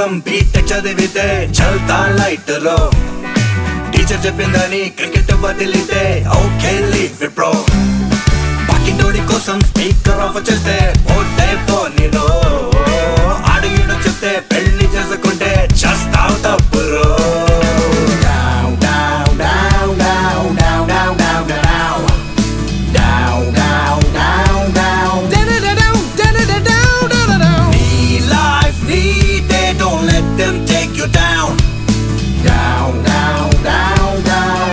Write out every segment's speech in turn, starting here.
కోసం బీటెక్ చదివితే చల్తా లైట్ లో టీచర్ చెప్పిందని క్రికెట్ వదిలితే ఓకే లీవ్ ఇట్ బ్రో పక్కింటోడి కోసం స్పీకర్ ఆఫ్ చేస్తే పోతే పోనీరో అడిగిడు చెప్తే పెళ్లి చేసుకుంటే చేస్తావు తప్పురో Down, down, down, down, down, down, down, down. Down, down, down, down. నీ life నీదే, don't let them take you down. Down, down, down, down.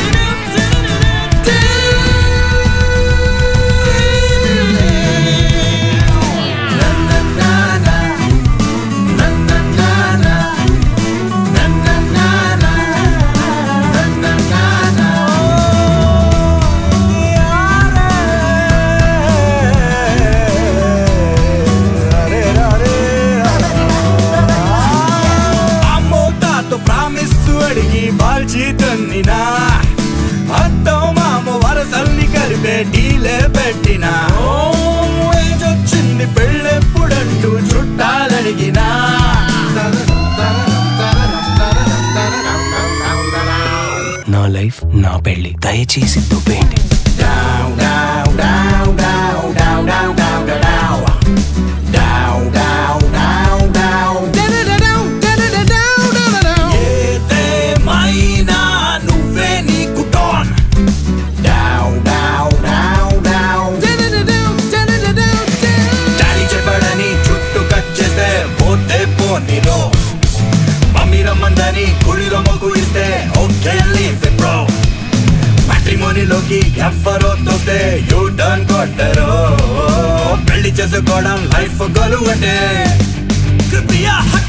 Na, na, na, na. Na, na, na, na. Na, na, na, na. Na, na, na, na. అమ్మో తాతో promise అడిగి బాల్చి తన్నినా అత్తం మామ వరసల్ని కలిపే delay పెట్టినా ఓ, ఏజొచ్చింది పెళ్ళెప్పుడంటూ చుట్టాలడిగినా నా life నా పెళ్లి దయచేసి దుబ్బేయండి Down, down, down, down, down, down, down, down, down. Down, down, down, down. ఏదేమైనా నువ్వే నీకు down. Down, down, down, down. Daddy చెప్పాడని చుట్టూ కట్ చేస్తే పోతే పోనీలో మమ్మీ రమ్మందని గుడిలో మొగ్గు ఇస్తే ఓకే లీవ్ ఇట్ బ్రో మ్యాట్రిమోనీలోకి ఎవ్వరో తోస్తే యూ టర్న్ కొట్టరు పెళ్లి చేసుకోవడం లైఫ్ గొలువు అంటే కృపయా హక్